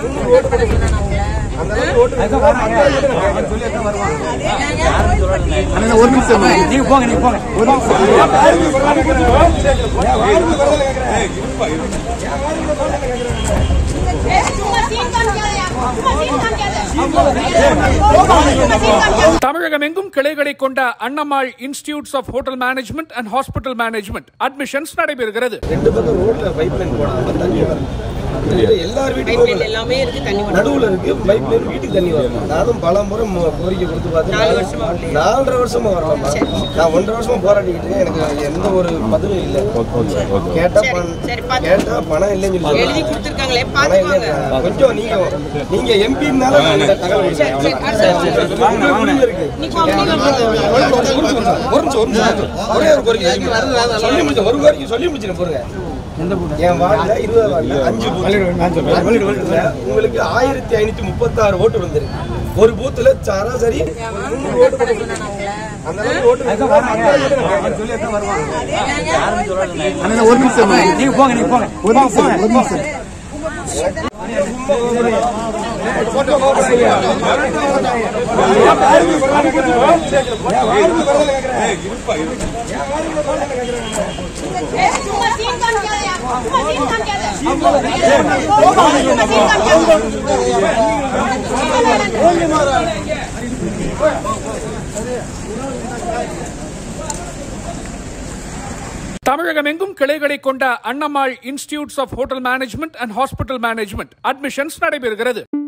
ஒரு நிமிஷம் நீங்க போங்க நீங்க போங்க ஒரு சும்மா சீன் காமிக்காதயா சும்மா சீன் காமிக்காத சும்மா சீன் காமிக்காத தமிழகம் எங்கும் கிளைகளை கொண்ட Annamal institutes of hotel management and hospital management admissions நடைபெறுகிறது ரெண்டு பக்கம் ரோட்ல பைப் லைன் போடாம தண்ணி வரும் எல்லார் வீட்டுக்கும் எல்லாமே இருக்கு தண்ணி நடுவுல இருக்கு பைப் லைன் வீட்டுக்கு தண்ணி வரும் நானும் பல முறை மு- கோரிக்கை கொடுத்து பார்த்து நாலு வருஷமா வரலையா? நாலரை வருஷமா வரலாமா நான் ஒன்றரை வருஷமா போராடிக்கிட்டு இருக்கேன் எனக்கு எந்த ஒரு பதிலும் இல்லை கேட்டா பணம் சரி, பாத்து- கேட்டா பணம் இல்லைன்னு சொல்லி எழுதி கொடுத்துருக்காங்களே பணம் இல்லை பாத்துக்கோங்க கொஞ்சம் நீங்க நீங்க எம்பினால நான் இந்த தகவல் சரி, சரி, அடுத்து உங்களுக்கு உரிமை இருக்கு நீ வாங்க, நீ வாங்க. ஒரு நிமிஷம், ஒரு நிமிஷம், ஒரு நிமிஷம், ஒரு நிமிஷம். ஒரே ஒரு கோரிக்கை சொல்லி முடிச்சு ஒரு கோரிக்கை சொல்லி முடிச்சு பாருங்க என் வார்டுல இருபது வார்டுல அஞ்சு பூத் அஞ்சு பூத்துல உங்களுக்கு ஆயிரத்தி ஐநூத்தி முப்பத்தாறு ஓட்டு வந்திருக்கு ஒரு பூத்துல சராசரி நூறு ஓட்டு போட்டு அந்த அளவுக்கு ஓட்டு அண்ணா ஒரு நிமிஷம் நீங்க போங்க நீங்க போங்க ஒரு நிமிஷம் ஒரு நிமிஷம் சும்மா சீன் காமிக்காதயா சும்மா சீன் காமிக்காத சும்மா சீன் காமிக்காத தமிழகம் எங்கும் கிளைகளை கொண்ட Annamal institutes of hotel management and hospital management admissions நடைபெறுகிறது